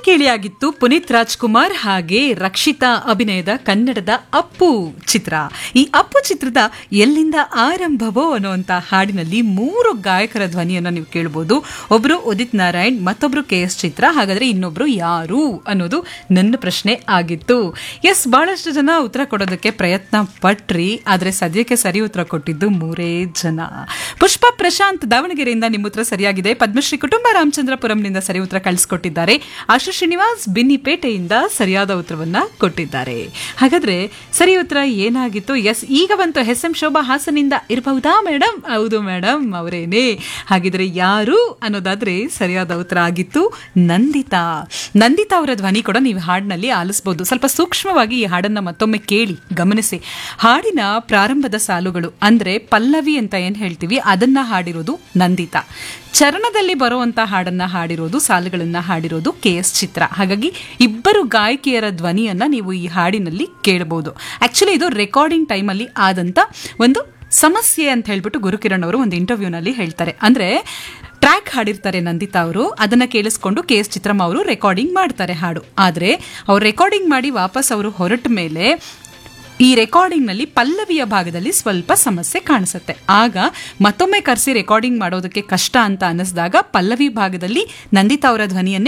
ಕೇಳಿಯಾಗಿತ್ತು ಪುನೀತ್ ರಾಜ್ಕುಮಾರ್ ಹಾಗೆ ರಕ್ಷಿತಾ ಅಭಿನಯದ ಕನ್ನಡದ ಅಪ್ಪು ಚಿತ್ರ ಈ ಅಪ್ಪು ಚಿತ್ರದ ಎಲ್ಲಿಂದ ಆರಂಭವೋ ಅನ್ನುವಂತ ಹಾಡಿನಲ್ಲಿ ಮೂರು ಗಾಯಕರ ಧ್ವನಿಯನ್ನ ನೀವು ಕೇಳಬಹುದು ಒಬ್ರು ಉದಿತ್ ನಾರಾಯಣ್ ಮತ್ತೊಬ್ರು ಕೆ ಎಸ್ ಚಿತ್ರ ಹಾಗಾದ್ರೆ ಇನ್ನೊಬ್ರು ಯಾರು ಅನ್ನೋದು ನನ್ನ ಪ್ರಶ್ನೆ ಆಗಿತ್ತು ಎಸ್ ಬಹಳಷ್ಟು ಜನ ಉತ್ತರ ಕೊಡೋದಕ್ಕೆ ಪ್ರಯತ್ನ ಪಟ್ರಿ ಆದ್ರೆ ಸದ್ಯಕ್ಕೆ ಸರಿ ಉತ್ತರ ಕೊಟ್ಟಿದ್ದು ಮೂರೇ ಜನ ಪುಷ್ಪ ಪ್ರಶಾಂತ್ ದಾವಣಗೆರೆಯಿಂದ ನಿಮ್ಮ ಉತ್ತರ ಸರಿಯಾಗಿದೆ ಪದ್ಮಶ್ರೀ ಕುಟುಂಬ ರಾಮಚಂದ್ರಪುರಂನಿಂದ ಸರಿ ಉತ್ತರ ಕಳಿಸ್ಕೊಟ್ಟಿದ್ದಾರೆ ಆಶು ಶ್ರೀನಿವಾಸ್ ಬಿನ್ನಿಪೇಟೆಯಿಂದ ಸರಿಯಾದ ಉತ್ತರವನ್ನ ಕೊಟ್ಟಿದ್ದಾರೆ ಹಾಗಾದ್ರೆ ಸರಿ ಉತ್ತರ ಏನಾಗಿತ್ತು ಎಸ್ ಈಗ ಬಂತು ಎಸ್ ಎಂ ಶೋಭಾ ಹಾಸನಿಂದ ಇರಬಹುದಾ ಮೇಡಮ್ ಹೌದು ಮೇಡಮ್ ಅವರೇನೆ ಹಾಗಿದ್ರೆ ಯಾರು ಅನ್ನೋದಾದ್ರೆ ಸರಿಯಾದ ಉತ್ತರ ಆಗಿತ್ತು ನಂದಿತಾ ನಂದಿತಾ ಅವರ ಧ್ವನಿ ಕೂಡ ನೀವು ಹಾಡಿನಲ್ಲಿ ಆಲಿಸಬಹುದು ಸ್ವಲ್ಪ ಸೂಕ್ಷ್ಮವಾಗಿ ಈ ಹಾಡನ್ನ ಮತ್ತೊಮ್ಮೆ ಕೇಳಿ ಗಮನಿಸಿ ಹಾಡಿನ ಪ್ರಾರಂಭದ ಸಾಲುಗಳು ಅಂದ್ರೆ ಪಲ್ಲವಿ ಅಂತ ಏನ್ ಹೇಳ್ತೀವಿ ಅದನ್ನ ಹಾಡಿರೋದು ನಂದಿತಾ ಚರಣದಲ್ಲಿ ಬರುವಂತ ಹಾಡನ್ನ ಹಾಡಿರೋದು ಸಾಲುಗಳನ್ನ ಹಾಡಿರೋದು ಕೆ ಎಸ್ ಚಿತ್ರ ಹಾಗಾಗಿ ಇಬ್ಬರು ಗಾಯಕಿಯರ ಧ್ವನಿಯನ್ನ ನೀವು ಈ ಹಾಡಿನಲ್ಲಿ ಕೇಳಬಹುದು ಆಕ್ಚುಲಿ ಇದು ರೆಕಾರ್ಡಿಂಗ್ ಟೈಮಲ್ಲಿ ಆದಂತ ಒಂದು ಸಮಸ್ಯೆ ಅಂತ ಹೇಳ್ಬಿಟ್ಟು ಗುರುಕಿರಣ್ ಅವರು ಒಂದು ಇಂಟರ್ವ್ಯೂನಲ್ಲಿ ಹೇಳ್ತಾರೆ ಅಂದ್ರೆ ಟ್ರ್ಯಾಕ್ ಹಾಡಿರ್ತಾರೆ ನಂದಿತಾ ಅವರು ಅದನ್ನ ಕೇಳಿಸ್ಕೊಂಡು ಕೆ ಎಸ್ ಚಿತ್ರಮ್ಮ ಅವರು ರೆಕಾರ್ಡಿಂಗ್ ಮಾಡ್ತಾರೆ ಹಾಡು ಆದ್ರೆ ಅವ್ರು ರೆಕಾರ್ಡಿಂಗ್ ಮಾಡಿ ವಾಪಸ್ ಅವರು ಹೊರಟ ಮೇಲೆ ಈ ರೆಕಾರ್ಡಿಂಗ್ ನಲ್ಲಿ ಪಲ್ಲವಿಯ ಭಾಗದಲ್ಲಿ ಸ್ವಲ್ಪ ಸಮಸ್ಯೆ ಕಾಣಿಸುತ್ತೆ ಆಗ ಮತ್ತೊಮ್ಮೆ ಕರೆಸಿ ರೆಕಾರ್ಡಿಂಗ್ ಮಾಡೋದಕ್ಕೆ ಕಷ್ಟ ಅಂತ ಅನ್ನಿಸಿದಾಗ ಪಲ್ಲವಿ ಭಾಗದಲ್ಲಿ ನಂದಿತಾ ಅವರ ಧ್ವನಿಯನ್ನೇ